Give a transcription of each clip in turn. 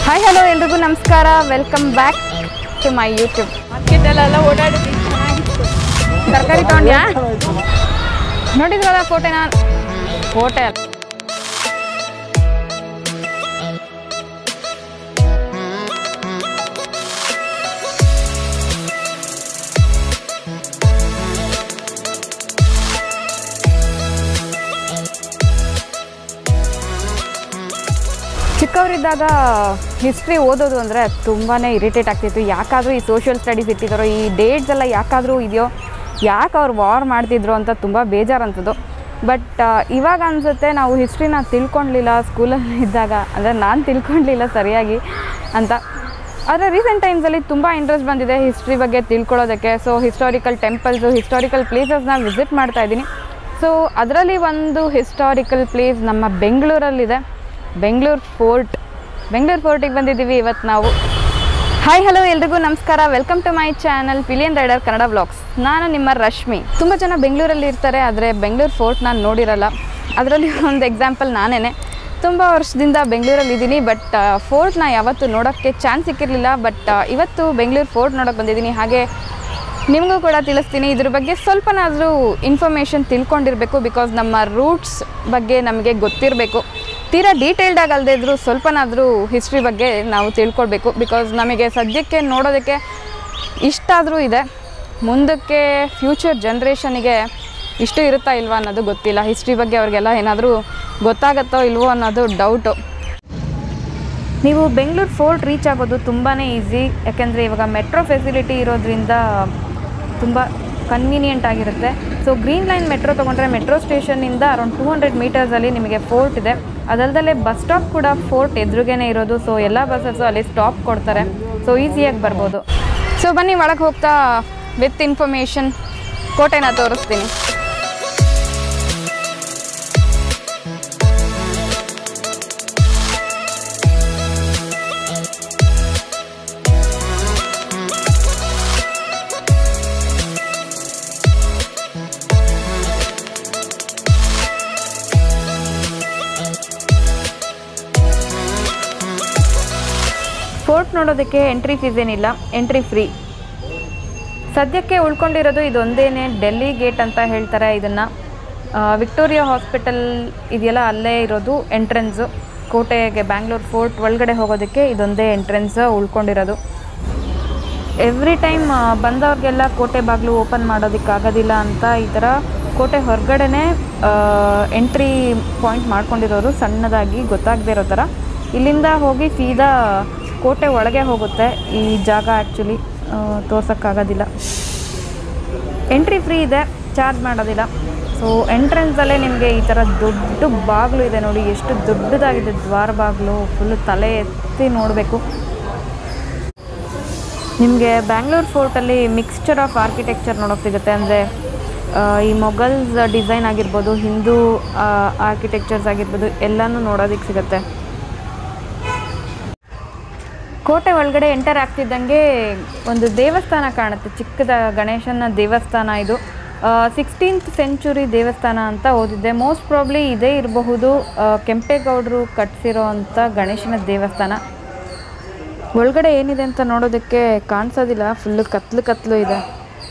Hi hello ಎಲ್ರಿಗೂ ನಮಸ್ಕಾರ welcome back to my YouTube ಮಾರ್ಕೆಟಲ್ಲೆಲ್ಲ ಓಡಾಡಿದ್ವಿ ಚೆನ್ನಾಗಿತ್ತು ತರಕಾರಿ ತೊಗೊಂಡ್ಯಾ ನೋಡಿದ್ರಲ್ಲ ಕೋಟೆನ ಕೋಟೆ ಅಲ್ಲ. ಚಿಕ್ಕವರಿದ್ದಾಗ ಹಿಸ್ಟ್ರಿ ಓದೋದು ಅಂದರೆ ತುಂಬಾ ಇರಿಟೇಟ್ ಆಗ್ತಿತ್ತು ಯಾಕಾದರೂ ಈ ಸೋಷಿಯಲ್ ಸ್ಟಡೀಸ್ ಇಟ್ಟಿದ್ದಾರೋ ಈ ಡೇಟ್ಸ್ ಎಲ್ಲ ಯಾಕಾದರೂ ಇದೆಯೋ ಯಾಕೆ ಅವ್ರು ವಾರ್ ಮಾಡ್ತಿದ್ರು ಅಂತ ತುಂಬ ಬೇಜಾರು ಅನ್ಸೋದು ಬಟ್ ಇವಾಗ ಅನಿಸುತ್ತೆ ನಾವು ಹಿಸ್ಟ್ರಿನ ತಿಳ್ಕೊಳ್ಲಿಲ್ಲ ಸ್ಕೂಲಲ್ಲಿ ಇದ್ದಾಗ ಅಂದರೆ ನಾನು ತಿಳ್ಕೊಳ್ಲಿಲ್ಲ ಸರಿಯಾಗಿ ಅಂತ ಆದರೆ ರೀಸೆಂಟ್ ಟೈಮ್ಸಲ್ಲಿ ತುಂಬ ಇಂಟ್ರೆಸ್ಟ್ ಬಂದಿದೆ ಹಿಸ್ಟ್ರಿ ಬಗ್ಗೆ ತಿಳ್ಕೊಳ್ಳೋದಕ್ಕೆ ಸೊ ಹಿಸ್ಟಾರಿಕಲ್ ಟೆಂಪಲ್ಸು ಹಿಸ್ಟಾರಿಕಲ್ ಪ್ಲೇಸಸ್ನ ವಿಸಿಟ್ ಮಾಡ್ತಾ ಇದ್ದೀನಿ ಸೊ ಅದರಲ್ಲಿ ಒಂದು ಹಿಸ್ಟಾರಿಕಲ್ ಪ್ಲೇಸ್ ನಮ್ಮ ಬೆಂಗಳೂರಲ್ಲಿದೆ ಬೆಂಗಳೂರು ಫೋರ್ಟ್ ಬೆಂಗಳೂರು ಫೋರ್ಟಿಗೆ ಬಂದಿದ್ದೀವಿ ಇವತ್ತು ನಾವು ಹಾಯ್ ಹಲೋ ಎಲ್ರಿಗೂ ನಮಸ್ಕಾರ welcome to my channel pillion rider Kannada blogs ನಾನು ನಿಮ್ಮ ರಶ್ಮಿ ತುಂಬ ಜನ ಬೆಂಗಳೂರಲ್ಲಿ ಇರ್ತಾರೆ ಆದರೆ ಬೆಂಗಳೂರು ಫೋರ್ಟ್ ನಾನು ನೋಡಿರಲ್ಲ ಅದರಲ್ಲಿ ಒಂದು ಎಕ್ಸಾಂಪಲ್ ನಾನೇ ತುಂಬ ವರ್ಷದಿಂದ ಬೆಂಗಳೂರಲ್ಲಿ ಇದ್ದೀನಿ ಬಟ್ ಫೋರ್ಟ್ನ ಯಾವತ್ತೂ ನೋಡೋಕ್ಕೆ ಚಾನ್ಸ್ ಸಿಕ್ಕಿರಲಿಲ್ಲ ಬಟ್ ಇವತ್ತು ಬೆಂಗಳೂರು ಫೋರ್ಟ್ ನೋಡೋಕ್ಕೆ ಬಂದಿದ್ದೀನಿ ಹಾಗೆ ನಿಮಗೂ ಕೂಡ ತಿಳಿಸ್ತೀನಿ ಇದ್ರ ಬಗ್ಗೆ ಸ್ವಲ್ಪನಾದರೂ ಇನ್ಫಾರ್ಮೇಷನ್ ತಿಳ್ಕೊಂಡಿರಬೇಕು ಬಿಕಾಸ್ ನಮ್ಮ ರೂಟ್ಸ್ ಬಗ್ಗೆ ನಮಗೆ ಗೊತ್ತಿರಬೇಕು ತೀರಾ ಡೀಟೇಲ್ಡಾಗಿ ಅಲ್ಲದೆ ಇದ್ದರೂ ಸ್ವಲ್ಪನಾದರೂ ಹಿಸ್ಟ್ರಿ ಬಗ್ಗೆ ನಾವು ತಿಳ್ಕೊಳ್ಬೇಕು ಬಿಕಾಸ್ ನಮಗೆ ಸದ್ಯಕ್ಕೆ ನೋಡೋದಕ್ಕೆ ಇಷ್ಟ ಆದರೂ ಇದೆ ಮುಂದಕ್ಕೆ ಫ್ಯೂಚರ್ ಜನ್ರೇಷನಿಗೆ ಇಷ್ಟು ಇರುತ್ತಾ ಇಲ್ವಾ ಅನ್ನೋದು ಗೊತ್ತಿಲ್ಲ ಹಿಸ್ಟ್ರಿ ಬಗ್ಗೆ ಅವ್ರಿಗೆಲ್ಲ ಏನಾದರೂ ಗೊತ್ತಾಗತ್ತೋ ಇಲ್ವೋ ಅನ್ನೋದು ಡೌಟು ನೀವು ಬೆಂಗಳೂರು ಫೋರ್ಟ್ ರೀಚ್ ಆಗೋದು ತುಂಬಾ ಈಸಿ ಯಾಕೆಂದರೆ ಇವಾಗ ಮೆಟ್ರೋ ಫೆಸಿಲಿಟಿ ಇರೋದ್ರಿಂದ ತುಂಬ ಕನ್ವೀನಿಯೆಂಟ್ ಆಗಿರುತ್ತೆ ಸೊ ಗ್ರೀನ್ ಲೈನ್ ಮೆಟ್ರೋ ತೊಗೊಂಡ್ರೆ ಮೆಟ್ರೋ ಸ್ಟೇಷನ್ನಿಂದ ಅರೌಂಡ್ ಟೂ ಹಂಡ್ರೆಡ್ ಮೀಟರ್ಸಲ್ಲಿ ನಿಮಗೆ ಫೋರ್ಟ್ ಇದೆ ಅದಲ್ಲದೆ ಬಸ್ ಸ್ಟಾಪ್ ಕೂಡ ಫೋರ್ಟ್ ಎದುರುಗೇನೆ ಇರೋದು ಸೊ ಎಲ್ಲ ಬಸ್ಸಸ್ಸು ಅಲ್ಲಿ ಸ್ಟಾಪ್ ಕೊಡ್ತಾರೆ ಸೊ ಈಸಿಯಾಗಿ ಬರ್ಬೋದು ಸೊ ಬನ್ನಿ ಒಳಗೆ ಹೋಗ್ತಾ ವಿತ್ ಇನ್ಫಾರ್ಮೇಷನ್ ಕೋಟೆನ ತೋರಿಸ್ತೀನಿ ಫೋರ್ಟ್ ನೋಡೋದಕ್ಕೆ ಎಂಟ್ರಿ ಫೀಸ್ ಏನಿಲ್ಲ ಎಂಟ್ರಿ ಫ್ರೀ ಸದ್ಯಕ್ಕೆ ಉಳ್ಕೊಂಡಿರೋದು ಇದೊಂದೇನೆ ಡೆಲ್ಲಿ ಗೇಟ್ ಅಂತ ಹೇಳ್ತಾರೆ ಇದನ್ನು ವಿಕ್ಟೋರಿಯಾ ಹಾಸ್ಪಿಟಲ್ ಇದೆಯಲ್ಲ ಅಲ್ಲೇ ಇರೋದು ಎಂಟ್ರೆನ್ಸು ಕೋಟೆಗೆ ಬ್ಯಾಂಗ್ಳೂರ್ ಫೋರ್ಟ್ ಒಳಗಡೆ ಹೋಗೋದಕ್ಕೆ ಇದೊಂದೇ ಎಂಟ್ರೆನ್ಸ್ ಉಳ್ಕೊಂಡಿರೋದು ಎವ್ರಿ ಟೈಮ್ ಬಂದವ್ರಿಗೆಲ್ಲ ಕೋಟೆ ಬಾಗಿಲು ಓಪನ್ ಮಾಡೋದಕ್ಕಾಗೋದಿಲ್ಲ ಅಂತ ಈ ಥರ ಕೋಟೆ ಹೊರಗಡೆನೇ ಎಂಟ್ರಿ ಪಾಯಿಂಟ್ ಮಾಡ್ಕೊಂಡಿರೋರು ಸಣ್ಣದಾಗಿ ಗೊತ್ತಾಗದೇ ಇರೋ ಥರ ಇಲ್ಲಿಂದ ಹೋಗಿ ಸೀದಾ ಕೋಟೆ ಒಳಗೆ ಹೋಗುತ್ತೆ ಈ ಜಾಗ ಆ್ಯಕ್ಚುಲಿ ತೋರ್ಸೋಕ್ಕಾಗೋದಿಲ್ಲ ಎಂಟ್ರಿ ಫ್ರೀ ಇದೆ ಚಾರ್ಜ್ ಮಾಡೋದಿಲ್ಲ ಸೊ ಎಂಟ್ರೆನ್ಸಲ್ಲೇ ನಿಮಗೆ ಈ ಥರ ದೊಡ್ಡ ಬಾಗಿಲು ಇದೆ ನೋಡಿ ಎಷ್ಟು ದೊಡ್ಡದಾಗಿದೆ ದ್ವಾರ ಬಾಗಿಲು ಫುಲ್ಲು ತಲೆ ಎತ್ತಿ ನೋಡಬೇಕು ನಿಮಗೆ ಬ್ಯಾಂಗ್ಳೂರ್ ಫೋರ್ಟಲ್ಲಿ ಮಿಕ್ಸ್ಚರ್ ಆಫ್ ಆರ್ಕಿಟೆಕ್ಚರ್ ನೋಡೋಕೆ ಸಿಗುತ್ತೆ ಅಂದರೆ ಈ ಮೊಘಲ್ಸ್ ಡಿಸೈನ್ ಆಗಿರ್ಬೋದು ಹಿಂದೂ ಆರ್ಕಿಟೆಕ್ಚರ್ಸ್ ಆಗಿರ್ಬೋದು ಎಲ್ಲನೂ ನೋಡೋದಕ್ಕೆ ಸಿಗುತ್ತೆ ಕೋಟೆ ಒಳಗಡೆ ಎಂಟರ್ ಆಗ್ತಿದ್ದಂಗೆ ಒಂದು ದೇವಸ್ಥಾನ ಕಾಣುತ್ತೆ ಚಿಕ್ಕದ ಗಣೇಶನ ದೇವಸ್ಥಾನ ಇದು ಸಿಕ್ಸ್ಟೀನ್ತ್ ಸೆಂಚುರಿ ದೇವಸ್ಥಾನ ಅಂತ ಓದಿದ್ದೆ ಮೋಸ್ಟ್ ಪ್ರಾಬ್ಲಿ ಇದೇ ಇರಬಹುದು ಆ, ಕೆಂಪೇಗೌಡರು ಕಟ್ಸಿರೋ ಅಂಥ ಗಣೇಶನ ದೇವಸ್ಥಾನ ಒಳಗಡೆ ಏನಿದೆ ಅಂತ ನೋಡೋದಕ್ಕೆ ಕಾಣಿಸೋದಿಲ್ಲ ಫುಲ್ಲು ಕತ್ಲು ಕತ್ಲು ಇದೆ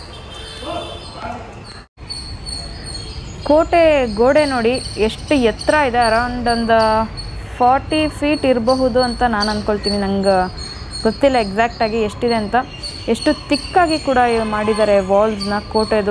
ಕೋಟೆ ಗೋಡೆ ನೋಡಿ ಎಷ್ಟು ಎತ್ತರ ಇದೆ ಅರೌಂಡ್ ಒಂದು ಫಾರ್ಟಿ ಫೀಟ್ ಇರಬಹುದು ಅಂತ ನಾನು ಅಂದ್ಕೊಳ್ತೀನಿ ನಂಗೆ ಗೊತ್ತಿಲ್ಲ ಎಕ್ಸಾಕ್ಟಾಗಿ ಎಷ್ಟಿದೆ ಅಂತ ಎಷ್ಟು ತಿಕ್ಕಾಗಿ ಕೂಡ ಇವ್ ಮಾಡಿದ್ದಾರೆ ವಾಲ್ಸ್ನ ಕೋಟೆದು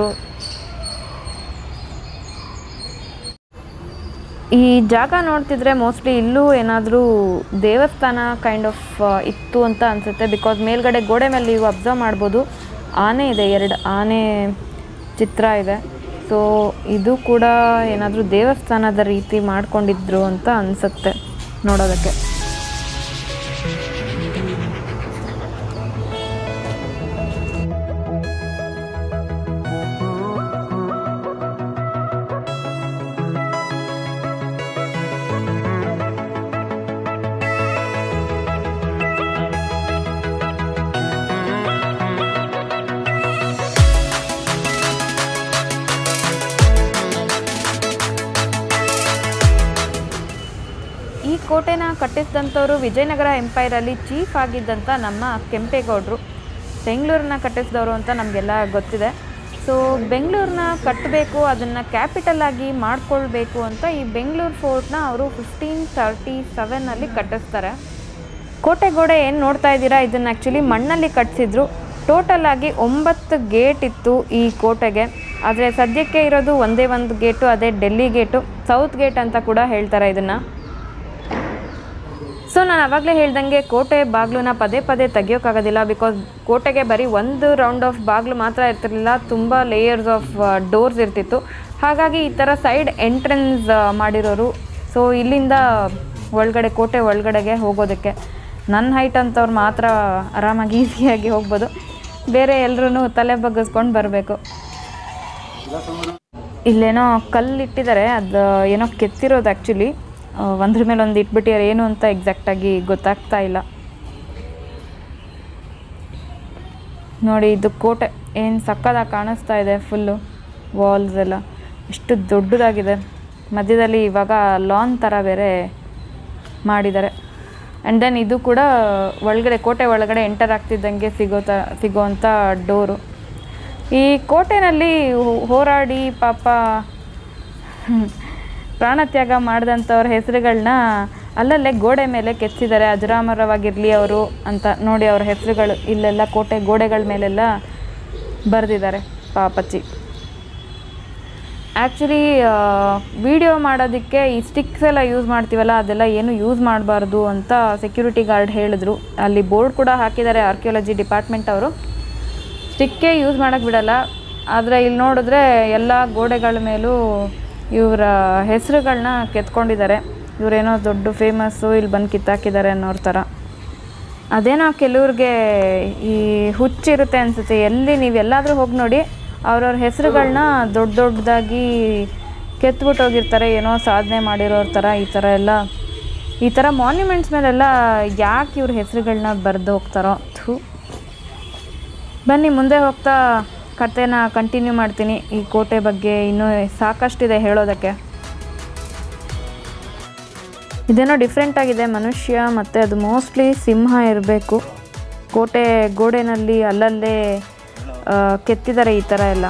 ಈ ಜಾಗ ನೋಡ್ತಿದ್ರೆ ಮೋಸ್ಟ್ಲಿ ಇಲ್ಲೂ ಏನಾದರೂ ದೇವಸ್ಥಾನ ಕೈಂಡ್ ಆಫ್ ಇತ್ತು ಅಂತ ಅನಿಸುತ್ತೆ ಬಿಕಾಸ್ ಮೇಲ್ಗಡೆ ಗೋಡೆ ಮೇಲೆ ನೀವು ಅಬ್ಸರ್ವ್ ಮಾಡ್ಬೋದು ಆನೆ ಇದೆ ಎರಡು ಆನೆ ಚಿತ್ರ ಇದೆ ಸೊ ಇದು ಕೂಡ ಏನಾದರೂ ದೇವಸ್ಥಾನದ ರೀತಿ ಮಾಡ್ಕೊಂಡಿದ್ರು ಅಂತ ಅನಿಸುತ್ತೆ ನೋಡೋದಕ್ಕೆ ಈ ಕೋಟೆನ ಕಟ್ಟೋ ಕಟ್ಟಿಸಿದಂಥವ್ರು ವಿಜಯನಗರ ಎಂಪೈರಲ್ಲಿ ಚೀಫ್ ಆಗಿದ್ದಂಥ ನಮ್ಮ ಕೆಂಪೇಗೌಡರು ಬೆಂಗಳೂರನ್ನ ಕಟ್ಟಿಸಿದವರು ಅಂತ ನಮಗೆಲ್ಲ ಗೊತ್ತಿದೆ ಸೊ ಬೆಂಗಳೂರನ್ನ ಕಟ್ಟಬೇಕು ಅದನ್ನು ಕ್ಯಾಪಿಟಲ್ ಆಗಿ ಮಾಡ್ಕೊಳ್ಬೇಕು ಅಂತ ಈ ಬೆಂಗಳೂರು ಫೋರ್ಟ್ನ ಅವರು ಫಿಫ್ಟೀನ್ ತರ್ಟಿ ಸೆವೆನಲ್ಲಿ ಕಟ್ಟಿಸ್ತಾರೆ ಕೋಟೆ ಗೋಡೆ ಏನು ನೋಡ್ತಾ ಇದ್ದೀರಾ ಇದನ್ನು ಆ್ಯಕ್ಚುಲಿ ಮಣ್ಣಲ್ಲಿ ಕಟ್ಟಿಸಿದ್ರು ಟೋಟಲ್ ಆಗಿ ಒಂಬತ್ತು ಗೇಟ್ ಇತ್ತು ಈ ಕೋಟೆಗೆ ಆದರೆ ಸದ್ಯಕ್ಕೆ ಇರೋದು ಒಂದೇ ಒಂದು ಗೇಟು ಅದೇ ಡೆಲ್ಲಿ ಗೇಟು ಸೌತ್ ಗೇಟ್ ಅಂತ ಕೂಡ ಹೇಳ್ತಾರೆ ಇದನ್ನು ಸೊ ನಾನು ಆವಾಗಲೇ ಹೇಳ್ದಂಗೆ ಕೋಟೆ ಬಾಗಿಲನ್ನ ಪದೇ ಪದೇ ತೆಗಿಯೋಕ್ಕಾಗೋದಿಲ್ಲ ಬಿಕಾಸ್ ಕೋಟೆಗೆ ಬರೀ ಒಂದು ರೌಂಡ್ ಆಫ್ ಬಾಗಿಲು ಮಾತ್ರ ಇರ್ತಿರ್ಲಿಲ್ಲ ತುಂಬ ಲೇಯರ್ಸ್ ಆಫ್ ಡೋರ್ಸ್ ಇರ್ತಿತ್ತು ಹಾಗಾಗಿ ಈ ಥರ ಸೈಡ್ ಎಂಟ್ರೆನ್ಸ್ ಮಾಡಿರೋರು ಸೊ ಇಲ್ಲಿಂದ ಒಳಗಡೆ ಕೋಟೆ ಒಳಗಡೆಗೆ ಹೋಗೋದಕ್ಕೆ ನನ್ನ ಹೈಟ್ ಅಂತವ್ರು ಮಾತ್ರ ಆರಾಮಾಗಿ ಈಸಿಯಾಗಿ ಹೋಗ್ಬೋದು ಬೇರೆ ಎಲ್ಲರೂ ತಲೆ ಬಗ್ಗಿಸ್ಕೊಂಡು ಬರಬೇಕು ಇಲ್ಲೇನೋ ಕಲ್ಲು ಇಟ್ಟಿದ್ದಾರೆ ಅದು ಏನೋ ಕೆತ್ತಿರೋದು ಆ್ಯಕ್ಚುಲಿ ಒಂದ್ರ ಮೇಲೆ ಒಂದು ಇಟ್ಬಿಟ್ಟಿದ್ದಾರೆ ಏನು ಅಂತ ಎಕ್ಸಾಕ್ಟಾಗಿ ಗೊತ್ತಾಗ್ತಾ ಇಲ್ಲ ನೋಡಿ ಇದು ಕೋಟೆ ಏನು ಸಕ್ಕದಾಗಿ ಕಾಣಿಸ್ತಾ ಇದೆ ಫುಲ್ಲು ವಾಲ್ಸ್ ಎಲ್ಲ ಎಷ್ಟು ದೊಡ್ಡದಾಗಿದೆ ಮಧ್ಯದಲ್ಲಿ ಇವಾಗ ಲಾನ್ ಥರ ಬೇರೆ ಮಾಡಿದ್ದಾರೆ ಆ್ಯಂಡ್ ದೆನ್ ಇದು ಕೂಡ ಒಳಗಡೆ ಕೋಟೆ ಒಳಗಡೆ ಎಂಟರ್ ಆಗ್ತಿದ್ದಂಗೆ ಸಿಗೋ ತ ಸಿಗೋವಂಥ ಡೋರು ಈ ಕೋಟೆನಲ್ಲಿ ಹೋ- ಹೋರಾಡಿ ಪಾಪ ಪ್ರಾಣತ್ಯಾಗ ಮಾಡಿದಂಥವ್ರ ಹೆಸರುಗಳನ್ನ ಅಲ್ಲಲ್ಲೇ ಗೋಡೆ ಮೇಲೆ ಕೆತ್ತಿದ್ದಾರೆ ಅಜರಾಮರವಾಗಿರಲಿ ಅವರು ಅಂತ ನೋಡಿ ಅವ್ರ ಹೆಸರುಗಳು ಇಲ್ಲೆಲ್ಲ ಕೋಟೆ ಗೋಡೆಗಳ ಮೇಲೆಲ್ಲ ಬರೆದಿದ್ದಾರೆ ಪಾಪಚ್ಚಿ ಆ್ಯಕ್ಚುಲಿ ವಿಡಿಯೋ ಮಾಡೋದಕ್ಕೆ ಈ ಸ್ಟಿಕ್ಸ್ ಎಲ್ಲ ಯೂಸ್ ಮಾಡ್ತೀವಲ್ಲ ಅದೆಲ್ಲ ಏನು ಯೂಸ್ ಮಾಡಬಾರ್ದು ಅಂತ ಸೆಕ್ಯೂರಿಟಿ ಗಾರ್ಡ್ ಹೇಳಿದ್ರು ಅಲ್ಲಿ ಬೋರ್ಡ್ ಕೂಡ ಹಾಕಿದ್ದಾರೆ ಆರ್ಕಿಯಾಲಜಿ ಡಿಪಾರ್ಟ್ಮೆಂಟ್ ಅವರು ಸ್ಟಿಕ್ಕೇ ಯೂಸ್ ಮಾಡೋಕ್ಕೆ ಬಿಡಲ್ಲ ಆದರೆ ಇಲ್ಲಿ ನೋಡಿದ್ರೆ ಎಲ್ಲ ಗೋಡೆಗಳ ಮೇಲೂ ಇವರ ಹೆಸರುಗಳನ್ನ ಕೆತ್ಕೊಂಡಿದ್ದಾರೆ ಇವರೇನೋ ದೊಡ್ಡ ಫೇಮಸ್ಸು ಇಲ್ಲಿ ಬಂದು ಕಿತ್ತಾಕಿದ್ದಾರೆ ಅನ್ನೋರ ಥರ ಅದೇನೋ ಕೆಲವ್ರಿಗೆ ಈ ಹುಚ್ಚಿರುತ್ತೆ ಅನಿಸುತ್ತೆ ಎಲ್ಲಿ ನೀವು ಎಲ್ಲಾದರೂ ಹೋಗಿ ನೋಡಿ ಅವ್ರವ್ರ ಹೆಸರುಗಳನ್ನ ದೊಡ್ಡ ದೊಡ್ಡದಾಗಿ ಕೆತ್ಬಿಟ್ಟು ಹೋಗಿರ್ತಾರೆ ಏನೋ ಸಾಧನೆ ಮಾಡಿರೋರ ಥರ ಈ ಥರ ಎಲ್ಲ ಈ ಥರ ಮಾನ್ಯುಮೆಂಟ್ಸ್ ಮೇಲೆಲ್ಲ ಯಾಕೆ ಇವ್ರ ಹೆಸರುಗಳನ್ನ ಬರೆದು ಹೋಗ್ತಾರೋ ಥೂ ಬನ್ನಿ ಮುಂದೆ ಹೋಗ್ತಾ ಕಥೆನ ಕಂಟಿನ್ಯೂ ಮಾಡ್ತೀನಿ ಈ ಕೋಟೆ ಬಗ್ಗೆ ಇನ್ನೂ ಸಾಕಷ್ಟಿದೆ ಹೇಳೋದಕ್ಕೆ ಇದೇನೋ ಡಿಫ್ರೆಂಟ್ ಆಗಿದೆ ಮನುಷ್ಯ ಮತ್ತು ಅದು ಮೋಸ್ಟ್ಲಿ ಸಿಂಹ ಇರಬೇಕು ಕೋಟೆ ಗೋಡೆನಲ್ಲಿ ಅಲ್ಲಲ್ಲೇ ಆ, ಕೆತ್ತಿದ್ದಾರೆ ಈ ಥರ ಎಲ್ಲ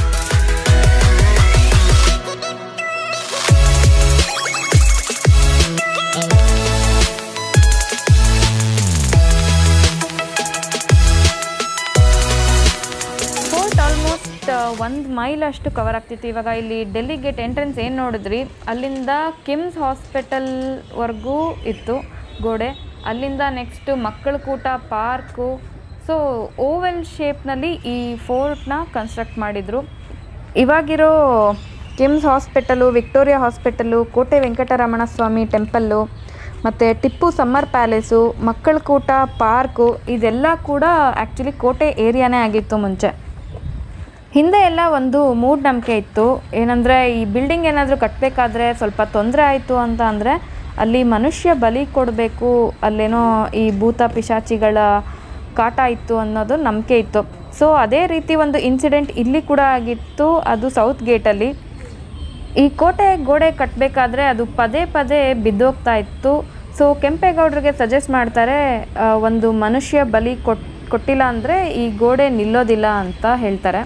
ಫೋರ್ಟ್ ಆಲ್ಮೋಸ್ಟ್ ಒಂದು ಮೈಲ್ ಅಷ್ಟು ಕವರ್ ಆಗ್ತಿತ್ತು ಇವಾಗ ಇಲ್ಲಿ ಡೆಲ್ಲಿ ಗೇಟ್ ಎಂಟ್ರೆನ್ಸ್ ಏನು ನೋಡಿದ್ರಿ ಅಲ್ಲಿಂದ ಕಿಮ್ಸ್ ಹಾಸ್ಪಿಟಲ್ವರೆಗೂ ಇತ್ತು ಗೋಡೆ ಅಲ್ಲಿಂದ ನೆಕ್ಸ್ಟ್ ಮಕ್ಕಳ ಕೂಟ ಪಾರ್ಕು ಸೊ ಓವೆಲ್ ಶೇಪ್ನಲ್ಲಿ ಈ ಫೋರ್ಟ್ನ ಕನ್ಸ್ಟ್ರಕ್ಟ್ ಮಾಡಿದರು ಇವಾಗಿರೋ ಕಿಮ್ಸ್ ಹಾಸ್ಪಿಟಲು ವಿಕ್ಟೋರಿಯಾ ಹಾಸ್ಪಿಟಲು ಕೋಟೆ ವೆಂಕಟರಮಣ ಸ್ವಾಮಿ ಟೆಂಪಲ್ಲು ಮತ್ತು ಟಿಪ್ಪು ಸಮ್ಮರ್ ಪ್ಯಾಲೇಸು ಮಕ್ಕಳ ಕೂಟ ಪಾರ್ಕು ಇದೆಲ್ಲ ಕೂಡ ಆ್ಯಕ್ಚುಲಿ ಕೋಟೆ ಏರಿಯಾನೇ ಆಗಿತ್ತು ಮುಂಚೆ ಹಿಂದೆ ಎಲ್ಲ ಒಂದು ಮೂಢನಂಬಿಕೆ ಇತ್ತು ಏನಂದರೆ ಈ ಬಿಲ್ಡಿಂಗ್ ಏನಾದರೂ ಕಟ್ಟಬೇಕಾದ್ರೆ ಸ್ವಲ್ಪ ತೊಂದರೆ ಆಯಿತು ಅಂತ ಅಂದರೆ ಅಲ್ಲಿ ಮನುಷ್ಯ ಬಲಿ ಕೊಡಬೇಕು ಅಲ್ಲೇನೋ ಈ ಭೂತ ಪಿಶಾಚಿಗಳ ಕಾಟ ಇತ್ತು ಅನ್ನೋದು ನಂಬಿಕೆ ಇತ್ತು ಸೊ ಅದೇ ರೀತಿ ಒಂದು ಇನ್ಸಿಡೆಂಟ್ ಇಲ್ಲಿ ಕೂಡ ಆಗಿತ್ತು ಅದು ಸೌತ್ ಗೇಟಲ್ಲಿ ಈ ಕೋಟೆ ಗೋಡೆ ಕಟ್ಟಬೇಕಾದ್ರೆ ಅದು ಪದೇ ಪದೇ ಬಿದ್ದೋಗ್ತಾ ಇತ್ತು ಸೊ ಕೆಂಪೇಗೌಡರಿಗೆ ಸಜೆಸ್ಟ್ ಮಾಡ್ತಾರೆ ಆ, ಒಂದು ಮನುಷ್ಯ ಬಲಿ ಕೊಟ್ ಕೊಟ್ಟಿಲ್ಲ ಅಂದರೆ ಈ ಗೋಡೆ ನಿಲ್ಲೋದಿಲ್ಲ ಅಂತ ಹೇಳ್ತಾರೆ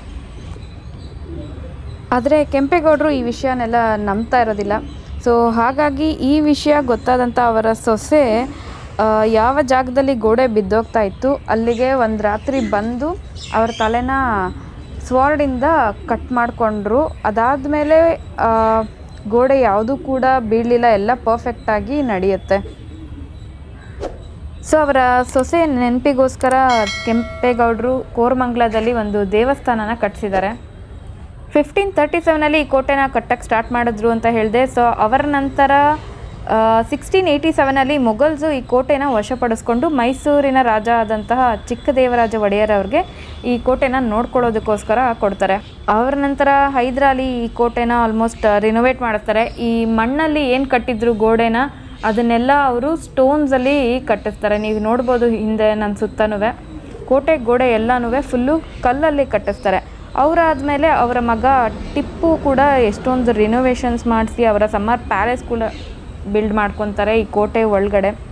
ಆದರೆ ಕೆಂಪೇಗೌಡರು ಈ ವಿಷಯನೆಲ್ಲ ನಂಬ್ತಾ ಇರೋದಿಲ್ಲ ಸೊ ಹಾಗಾಗಿ ಈ ವಿಷಯ ಗೊತ್ತಾದಂಥ ಅವರ ಸೊಸೆ ಆ, ಯಾವ ಜಾಗದಲ್ಲಿ ಗೋಡೆ ಬಿದ್ದೋಗ್ತಾ ಇತ್ತು ಅಲ್ಲಿಗೆ ಒಂದು ರಾತ್ರಿ ಬಂದು ಅವ್ರ ತಲೆನ ಸ್ವಾರ್ಡಿಂದ ಕಟ್ ಮಾಡಿಕೊಂಡ್ರು ಅದಾದಮೇಲೆ ಗೋಡೆ ಯಾವುದೂ ಕೂಡ ಬೀಳಲಿಲ್ಲ ಎಲ್ಲ ಪರ್ಫೆಕ್ಟಾಗಿ ನಡೆಯುತ್ತೆ ಸೊ ಅವರ ಸೊಸೆ ನೆನಪಿಗೋಸ್ಕರ ಕೆಂಪೇಗೌಡರು ಕೋರಮಂಗಲದಲ್ಲಿ ಒಂದು ದೇವಸ್ಥಾನನ ಕಟ್ಟಿಸಿದ್ದಾರೆ ಫಿಫ್ಟೀನ್ ತರ್ಟಿ ಸೆವೆನಲ್ಲಿ ಈ ಕೋಟೆನ ಕಟ್ಟಕ್ಕೆ ಸ್ಟಾರ್ಟ್ ಮಾಡಿದ್ರು ಅಂತ ಹೇಳಿದೆ ಸೊ ಅವರ ನಂತರ ಸಿಕ್ಸ್ಟೀನ್ ಏಯ್ಟಿ ಸೆವೆನಲ್ಲಿ ಮೊಘಲ್ಸು ಈ ಕೋಟೆನ ವಶಪಡಿಸ್ಕೊಂಡು ಮೈಸೂರಿನ ರಾಜ ಆದಂತಹ ಚಿಕ್ಕದೇವರಾಜ ಒಡೆಯರ್ ಅವ್ರಿಗೆ ಈ ಕೋಟೆನ ನೋಡ್ಕೊಳ್ಳೋದಕ್ಕೋಸ್ಕರ ಕೊಡ್ತಾರೆ ಅವರ ನಂತರ ಹೈದರಾಲಿ ಈ ಕೋಟೆನ ಆಲ್ಮೋಸ್ಟ್ ರಿನೋವೇಟ್ ಮಾಡಿಸ್ತಾರೆ ಈ ಮಣ್ಣಲ್ಲಿ ಏನು ಕಟ್ಟಿದ್ರು ಗೋಡೆನ ಅದನ್ನೆಲ್ಲ ಅವರು ಸ್ಟೋನ್ಸಲ್ಲಿ ಕಟ್ಟಿಸ್ತಾರೆ ನೀವು ನೋಡ್ಬೋದು ಹಿಂದೆ ನನ್ನ ಸುತ್ತನೂ ಕೋಟೆ ಗೋಡೆ ಎಲ್ಲನೂ ಫುಲ್ಲು ಕಲ್ಲಲ್ಲಿ ಕಟ್ಟಿಸ್ತಾರೆ ಅವರಾದಮೇಲೆ ಅವರ ಮಗ ಟಿಪ್ಪು ಕೂಡ ಎಷ್ಟೊಂದು ರಿನೋವೇಷನ್ಸ್ ಮಾಡಿಸಿ ಅವರ ಸಮ್ಮರ್ ಪ್ಯಾಲೇಸ್ ಕೂಡ ಬಿಲ್ಡ್ ಮಾಡ್ಕೊತಾರೆ ಈ ಕೋಟೆ ಒಳಗಡೆ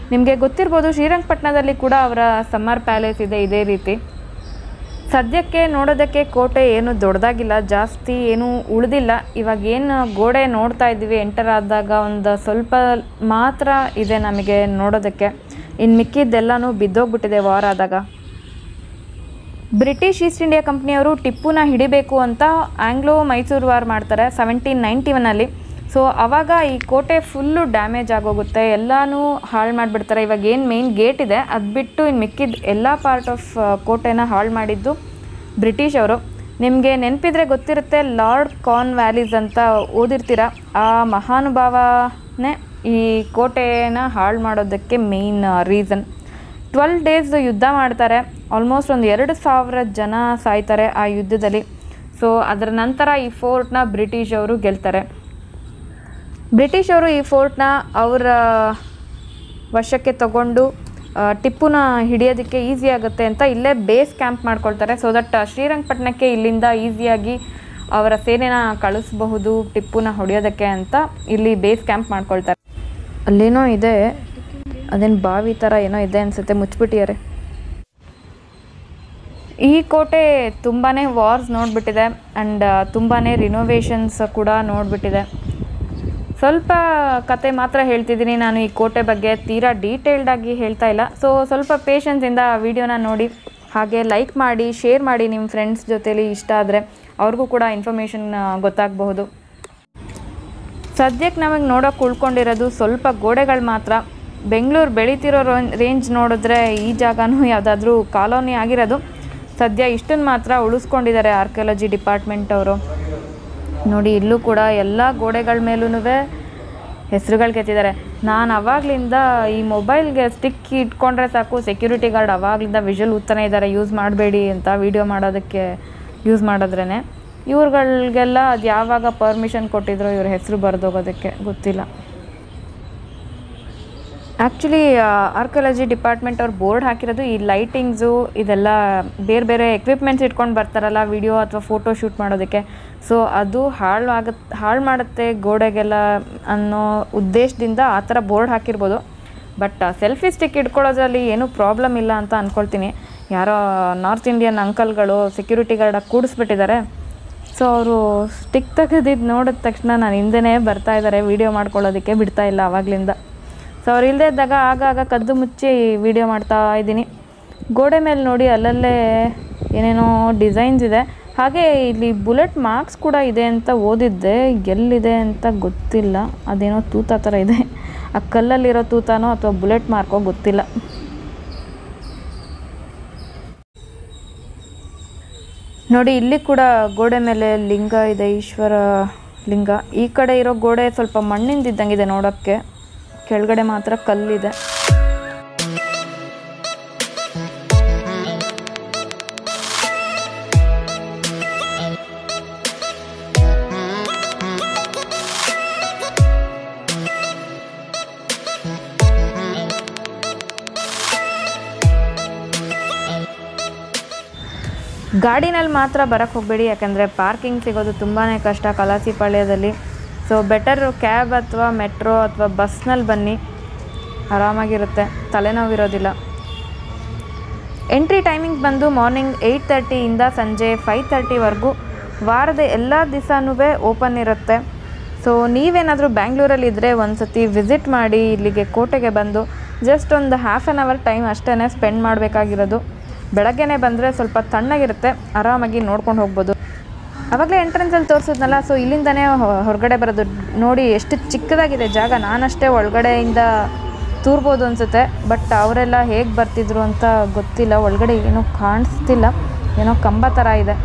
ನಿಮಗೆ ಗೊತ್ತಿರ್ಬೋದು ಶ್ರೀರಂಗಪಟ್ಟಣದಲ್ಲಿ ಕೂಡ ಅವರ ಸಮ್ಮರ್ ಪ್ಯಾಲೇಸ್ ಇದೆ ಇದೇ ರೀತಿ ಸದ್ಯಕ್ಕೆ ನೋಡೋದಕ್ಕೆ ಕೋಟೆ ಏನು ದೊಡ್ಡದಾಗಿಲ್ಲ ಜಾಸ್ತಿ ಏನು ಉಳಿದಿಲ್ಲ ಇವಾಗ ಏನು ಗೋಡೆ ನೋಡ್ತಾ ಇದ್ದೀವಿ ಎಂಟರ್ ಆದಾಗ ಒಂದು ಸ್ವಲ್ಪ ಮಾತ್ರ ಇದೆ ನಮಗೆ ನೋಡೋದಕ್ಕೆ ಇನ್ನು ಮಿಕ್ಕಿದ್ದೆಲ್ಲನೂ ಬಿದ್ದೋಗ್ಬಿಟ್ಟಿದೆ ವಾರ್ ಆದಾಗ ಬ್ರಿಟಿಷ್ ಈಸ್ಟ್ ಇಂಡಿಯಾ ಕಂಪ್ನಿಯವರು ಟಿಪ್ಪುನ ಹಿಡಿಬೇಕು ಅಂತ ಆಂಗ್ಲೋ ಮೈಸೂರು ವಾರ್ ಮಾಡ್ತಾರೆ ಸೆವೆಂಟೀನ್ ನೈಂಟಿ ಒನಲ್ಲಿ ಸೊ ಅವಾಗ ಈ ಕೋಟೆ ಫುಲ್ಲು ಡ್ಯಾಮೇಜ್ ಆಗೋಗುತ್ತೆ ಎಲ್ಲನೂ ಹಾಳು ಮಾಡಿಬಿಡ್ತಾರೆ ಇವಾಗ ಏನು ಮೇನ್ ಗೇಟ್ ಇದೆ ಅದು ಬಿಟ್ಟು ಇನ್ನು ಮಿಕ್ಕಿದ ಎಲ್ಲ ಪಾರ್ಟ್ ಆಫ್ ಕೋಟೆನ ಹಾಳು ಮಾಡಿದ್ದು ಬ್ರಿಟಿಷ್ ಅವರು ನಿಮಗೆ ನೆನಪಿದ್ರೆ ಗೊತ್ತಿರುತ್ತೆ ಲಾರ್ಡ್ ಕಾನ್ ವ್ಯಾಲೀಸ್ ಅಂತ ಓದಿರ್ತೀರ ಆ ಮಹಾನುಭಾವನೇ ಈ ಕೋಟೆನ ಹಾಳು ಮಾಡೋದಕ್ಕೆ ಮೇಯ್ನ್ ರೀಸನ್ ಟ್ವೆಲ್ ಡೇಸ್ ಯುದ್ಧ ಮಾಡ್ತಾರೆ ಆಲ್ಮೋಸ್ಟ್ ಒಂದು ಎರಡು ಸಾವಿರ ಜನ ಸಾಯ್ತಾರೆ ಆ ಯುದ್ಧದಲ್ಲಿ ಸೊ ಅದರ ನಂತರ ಈ ಫೋರ್ಟ್ನ ಬ್ರಿಟಿಷ್ ಅವರು ಗೆಲ್ತಾರೆ ಬ್ರಿಟಿಷ್ ಅವರು ಈ ಫೋರ್ಟ್ನ ಅವರ ವಶಕ್ಕೆ ತಗೊಂಡು ಆ, ಟಿಪ್ಪುನ ಹಿಡಿಯೋದಕ್ಕೆ ಈಸಿ ಆಗುತ್ತೆ ಅಂತ ಇಲ್ಲೇ ಬೇಸ್ ಕ್ಯಾಂಪ್ ಮಾಡ್ಕೊಳ್ತಾರೆ ಸೊ ದಟ್ ಶ್ರೀರಂಗಪಟ್ಟಣಕ್ಕೆ ಇಲ್ಲಿಂದ ಈಸಿಯಾಗಿ ಅವರ ಸೇನೆನ ಕಳಿಸಬಹುದು ಟಿಪ್ಪುನ ಹೊಡೆಯೋದಕ್ಕೆ ಅಂತ ಇಲ್ಲಿ ಬೇಸ್ ಕ್ಯಾಂಪ್ ಮಾಡ್ಕೊಳ್ತಾರೆ ಅಲ್ಲೇನೋ ಇದೆ ಅದೇನು ಬಾವಿ ಥರ ಏನೋ ಇದೆ ಅನಿಸುತ್ತೆ ಮುಚ್ಚಿಬಿಟ್ಟಿದ್ದಾರೆ ಈ ಕೋಟೆ ತುಂಬಾ ವಾರ್ಸ್ ನೋಡಿಬಿಟ್ಟಿದೆ ಆ್ಯಂಡ್ ತುಂಬಾ ರಿನೋವೇಷನ್ಸ್ ಕೂಡ ನೋಡಿಬಿಟ್ಟಿದೆ ಸ್ವಲ್ಪ ಕತೆ ಮಾತ್ರ ಹೇಳ್ತಿದ್ದೀನಿ ನಾನು ಈ ಕೋಟೆ ಬಗ್ಗೆ ತೀರಾ ಡೀಟೇಲ್ಡಾಗಿ ಹೇಳ್ತಾ ಇಲ್ಲ ಸೊ ಸ್ವಲ್ಪ ಪೇಷನ್ಸಿಂದ ಆ ವಿಡಿಯೋನ ನೋಡಿ ಹಾಗೆ ಲೈಕ್ ಮಾಡಿ ಶೇರ್ ಮಾಡಿ ನಿಮ್ಮ ಫ್ರೆಂಡ್ಸ್ ಜೊತೇಲಿ ಇಷ್ಟ ಆದರೆ ಅವ್ರಿಗೂ ಕೂಡ ಇನ್ಫಾರ್ಮೇಷನ್ ಗೊತ್ತಾಗಬಹುದು ಸದ್ಯಕ್ಕೆ ನಮಗೆ ನೋಡೋಕೆ ಉಳ್ಕೊಂಡಿರೋದು ಸ್ವಲ್ಪ ಗೋಡೆಗಳು ಮಾತ್ರ ಬೆಂಗಳೂರು ಬೆಳೀತಿರೋ ರೇಂಜ್ ನೋಡಿದ್ರೆ ಈ ಜಾಗನೂ ಯಾವುದಾದ್ರೂ ಕಾಲೋನಿ ಆಗಿರೋದು ಸದ್ಯ ಇಷ್ಟನ್ನು ಮಾತ್ರ ಉಳಿಸ್ಕೊಂಡಿದ್ದಾರೆ ಆರ್ಕಿಯಾಲಜಿ ಡಿಪಾರ್ಟ್ಮೆಂಟ್ ಅವರು ನೋಡಿ ಇಲ್ಲೂ ಕೂಡ ಎಲ್ಲ ಗೋಡೆಗಳ ಮೇಲೂ ಹೆಸರುಗಳು ಕೆತ್ತಿದ್ದಾರೆ ನಾನು ಅವಾಗಲಿಂದ ಈ ಮೊಬೈಲ್ಗೆ ಸ್ಟಿಕ್ ಇಟ್ಕೊಂಡ್ರೆ ಸಾಕು ಸೆಕ್ಯೂರಿಟಿ ಗಾರ್ಡ್ ಅವಾಗಲಿಂದ ವಿಷಲ್ ಉತ್ತಾನೆ ಇದ್ದಾರೆ ಯೂಸ್ ಮಾಡಬೇಡಿ ಅಂತ ವಿಡಿಯೋ ಮಾಡೋದಕ್ಕೆ ಯೂಸ್ ಮಾಡಿದ್ರೇ ಇವ್ರುಗಳಿಗೆಲ್ಲ ಅದು ಯಾವಾಗ ಪರ್ಮಿಷನ್ ಕೊಟ್ಟಿದ್ರು ಇವ್ರ ಹೆಸರು ಬರೆದೋಗೋದಕ್ಕೆ ಗೊತ್ತಿಲ್ಲ ಆ್ಯಕ್ಚುಲಿ ಆರ್ಕಿಯಾಲಜಿ ಡಿಪಾರ್ಟ್ಮೆಂಟ್ ಅವ್ರು ಬೋರ್ಡ್ ಹಾಕಿರೋದು ಈ ಲೈಟಿಂಗ್ಸು ಇದೆಲ್ಲ ಬೇರೆ ಬೇರೆ ಎಕ್ವಿಪ್ಮೆಂಟ್ಸ್ ಇಟ್ಕೊಂಡು ಬರ್ತಾರಲ್ಲ ವಿಡಿಯೋ ಅಥವಾ ಫೋಟೋ ಶೂಟ್ ಮಾಡೋದಕ್ಕೆ ಸೊ ಅದು ಹಾಳು ಆಗತ್ತೆ ಹಾಳು ಮಾಡುತ್ತೆ ಗೋಡೆಗೆಲ್ಲ ಅನ್ನೋ ಉದ್ದೇಶದಿಂದ ಆ ಥರ ಬೋರ್ಡ್ ಹಾಕಿರ್ಬೋದು ಬಟ್ ಸೆಲ್ಫಿ ಸ್ಟಿಕ್ ಇಟ್ಕೊಳ್ಳೋದ್ರಲ್ಲಿ ಏನೂ ಪ್ರಾಬ್ಲಮ್ ಇಲ್ಲ ಅಂತ ಅಂದ್ಕೊಳ್ತೀನಿ ಯಾರೋ ನಾರ್ತ್ ಇಂಡಿಯನ್ ಅಂಕಲ್ಗಳು ಸೆಕ್ಯೂರಿಟಿ ಗಾರ್ಡಾಗಿ ಕೂಡಿಸ್ಬಿಟ್ಟಿದ್ದಾರೆ ಸೊ ಅವರು ಸ್ಟಿಕ್ ತೆಗೆದಿದ್ದು ನೋಡಿದ ತಕ್ಷಣ ನಾನು ಹಿಂದೆನೇ ಬರ್ತಾ ಇದ್ದಾರೆ ವೀಡಿಯೋ ಮಾಡ್ಕೊಳ್ಳೋದಕ್ಕೆ ಬಿಡ್ತಾ ಇಲ್ಲ ಆವಾಗಲಿಂದ ಸೊ ಅವ್ರು ಇಲ್ಲದೇ ಇದ್ದಾಗ ಆಗಾಗ ಕದ್ದು ಮುಚ್ಚಿ ವೀಡಿಯೋ ಮಾಡ್ತಾ ಇದ್ದೀನಿ ಗೋಡೆ ಮೇಲೆ ನೋಡಿ ಅಲ್ಲಲ್ಲೇ ಏನೇನೋ ಡಿಸೈನ್ಸ್ ಇದೆ ಹಾಗೆ ಇಲ್ಲಿ ಬುಲೆಟ್ ಮಾರ್ಕ್ಸ್ ಕೂಡ ಇದೆ ಅಂತ ಓದಿದ್ದೆ ಎಲ್ಲಿದೆ ಅಂತ ಗೊತ್ತಿಲ್ಲ ಅದೇನೋ ತೂತ ಥರ ಇದೆ ಆ ಕಲ್ಲಲ್ಲಿರೋ ತೂತಾನೋ ಅಥವಾ ಬುಲೆಟ್ ಮಾರ್ಕೋ ಗೊತ್ತಿಲ್ಲ ನೋಡಿ ಇಲ್ಲಿ ಕೂಡ ಗೋಡೆ ಮೇಲೆ ಲಿಂಗ ಇದೆ ಈಶ್ವರ ಲಿಂಗ ಈ ಕಡೆ ಇರೋ ಗೋಡೆ ಸ್ವಲ್ಪ ಮಣ್ಣಿಂದಿದ್ದಂಗಿದೆ ನೋಡೋಕ್ಕೆ ಕೆಳಗಡೆ ಮಾತ್ರ ಕಲ್ಲಿದೆ ಗಾಡಿನಲ್ಲಿ ಮಾತ್ರ ಬರೋಕ್ಕೆ ಹೋಗಬೇಡಿ ಯಾಕಂದರೆ ಪಾರ್ಕಿಂಗ್ ಸಿಗೋದು ತುಂಬಾ ಕಷ್ಟ ಕಲಾಸಿಪಾಳ್ಯದಲ್ಲಿ ಸೊ ಬೆಟರ್ ಕ್ಯಾಬ್ ಅಥವಾ ಮೆಟ್ರೋ ಅಥವಾ ಬಸ್ನಲ್ಲಿ ಬನ್ನಿ ಆರಾಮಾಗಿರುತ್ತೆ ತಲೆನೋವಿರೋದಿಲ್ಲ ಎಂಟ್ರಿ ಟೈಮಿಂಗ್ ಬಂದು ಮಾರ್ನಿಂಗ್ ಏಯ್ಟ್ ತರ್ಟಿಯಿಂದ ಸಂಜೆ ಫೈವ್ ತರ್ಟಿವರೆಗೂ ವಾರದ ಎಲ್ಲ ದಿವಸನೂ ಓಪನ್ ಇರುತ್ತೆ ಸೊ ನೀವೇನಾದರೂ ಬ್ಯಾಂಗ್ಳೂರಲ್ಲಿದ್ದರೆ ಒಂದು ಸತಿ ವಿಸಿಟ್ ಮಾಡಿ ಇಲ್ಲಿಗೆ ಕೋಟೆಗೆ ಬಂದು ಜಸ್ಟ್ ಒಂದು ಹಾಫ್ ಆನ್ ಅವರ್ ಟೈಮ್ ಅಷ್ಟೇ ಸ್ಪೆಂಡ್ ಮಾಡಬೇಕಾಗಿರೋದು ಬೆಳಗ್ಗೆನೇ ಬಂದರೆ ಸ್ವಲ್ಪ ತಣ್ಣಗಿರುತ್ತೆ ಆರಾಮಾಗಿ ನೋಡ್ಕೊಂಡು ಹೋಗ್ಬೋದು ಆವಾಗಲೇ ಎಂಟ್ರೆನ್ಸಲ್ಲಿ ತೋರಿಸಿದ್ನಲ್ಲ ಸೊ ಇಲ್ಲಿಂದನೇ ಹೊ- ಹೊರಗಡೆ ಬರೋದು ನೋಡಿ ಎಷ್ಟು ಚಿಕ್ಕದಾಗಿದೆ ಜಾಗ ನಾನಷ್ಟೇ ಒಳಗಡೆಯಿಂದ ತೂರ್ಬೋದು ಅನಿಸುತ್ತೆ ಬಟ್ ಅವರೆಲ್ಲ ಹೇಗೆ ಬರ್ತಿದ್ರು ಅಂತ ಗೊತ್ತಿಲ್ಲ ಒಳಗಡೆ ಏನೂ ಕಾಣಿಸ್ತಿಲ್ಲ ಏನೋ ಕಂಬ ಥರ ಇದೆ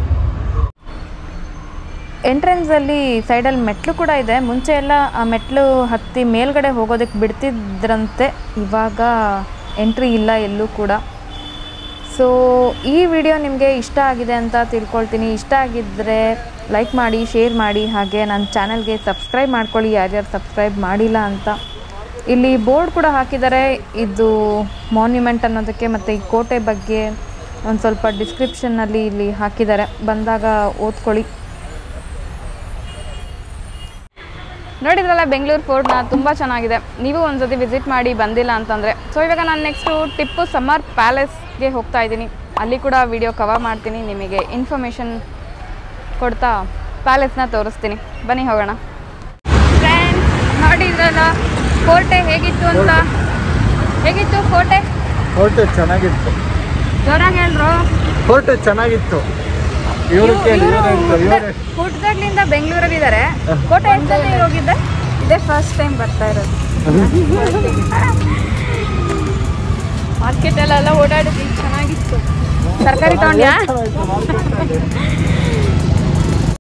ಎಂಟ್ರೆನ್ಸಲ್ಲಿ ಸೈಡಲ್ಲಿ ಮೆಟ್ಲು ಕೂಡ ಇದೆ ಮುಂಚೆ ಎಲ್ಲ ಆ ಮೆಟ್ಲು ಹತ್ತಿ ಮೇಲ್ಗಡೆ ಹೋಗೋದಕ್ಕೆ ಬಿಡ್ತಿದ್ರಂತೆ ಇವಾಗ ಎಂಟ್ರಿ ಇಲ್ಲ ಎಲ್ಲೂ ಕೂಡ ಸೊ ಈ ವಿಡಿಯೋ ನಿಮಗೆ ಇಷ್ಟ ಆಗಿದೆ ಅಂತ ತಿಳ್ಕೊಳ್ತೀನಿ ಇಷ್ಟ ಆಗಿದ್ದರೆ ಲೈಕ್ ಮಾಡಿ ಶೇರ್ ಮಾಡಿ ಹಾಗೆ ನನ್ನ ಚಾನಲ್ಗೆ ಸಬ್ಸ್ಕ್ರೈಬ್ ಮಾಡ್ಕೊಳ್ಳಿ ಯಾರ್ಯಾರು ಸಬ್ಸ್ಕ್ರೈಬ್ ಮಾಡಿಲ್ಲ ಅಂತ ಇಲ್ಲಿ ಬೋರ್ಡ್ ಕೂಡ ಹಾಕಿದ್ದಾರೆ ಇದು ಮಾನ್ಯುಮೆಂಟ್ ಅನ್ನೋದಕ್ಕೆ ಮತ್ತು ಈ ಕೋಟೆ ಬಗ್ಗೆ ಒಂದು ಸ್ವಲ್ಪ ಡಿಸ್ಕ್ರಿಪ್ಷನ್ನಲ್ಲಿ ಇಲ್ಲಿ ಹಾಕಿದ್ದಾರೆ ಬಂದಾಗ ಓದ್ಕೊಳ್ಳಿ ನೋಡಿದ್ರಲ್ಲ ಬೆಂಗಳೂರು ಫೋರ್ಟ್ನ ತುಂಬ ಚೆನ್ನಾಗಿದೆ ನೀವು ಒಂದ್ಸತಿ ವಿಸಿಟ್ ಮಾಡಿ ಬಂದಿಲ್ಲ ಅಂತಂದರೆ ಸೊ ಇವಾಗ ನಾನು ನೆಕ್ಸ್ಟು ಟಿಪ್ಪು ಸಮ್ಮರ್ ಪ್ಯಾಲೇಸ್ಗೆ ಹೋಗ್ತಾ ಇದ್ದೀನಿ ಅಲ್ಲಿ ಕೂಡ ವಿಡಿಯೋ ಕವರ್ ಮಾಡ್ತೀನಿ ನಿಮಗೆ ಇನ್ಫಾರ್ಮೇಷನ್ ಕೊಡ್ತಾ ಪ್ಯಾಲೇಸ್ನ ತೋರಿಸ್ತೀನಿ ಬನ್ನಿ ಹೋಗೋಣ ಫ್ರೆಂಡ್ಸ್ ನೋಡಿದ್ರಲ್ಲ ಕೋಟೆ ಹೇಗಿತ್ತು ಅಂತ ಹೇಗಿತ್ತು ಕೋಟೆ ಫೋಟೋ ಚೆನ್ನಾಗಿತ್ತು ಜೋರಾಗಿ ಹೇಳ್ರು ಫೋಟೋ ಚೆನ್ನಾಗಿತ್ತು ಇವರು ಕೇಳಿ ಇವರೇ ಹುಟ್ಟದಾಗ್ಲಿಂದ ಬೆಂಗಳೂರಲ್ಲಿ ಇದ್ದಾರೆ ಕೋಟೆ ಎಷ್ಟು ಸತಿ ಹೋಗಿದ್ದೆ ಇದೇ ಫಸ್ಟ್ ಟೈಮ್ ಬರ್ತಾ ಇರೋದು ಮಾರ್ಕೆಟಲ್ಲೆಲ್ಲ ಓಡಾಡಿದ್ವಿ ಚೆನ್ನಾಗಿತ್ತು ತರಕಾರಿ ತಗೊಂಡ್ಯಾ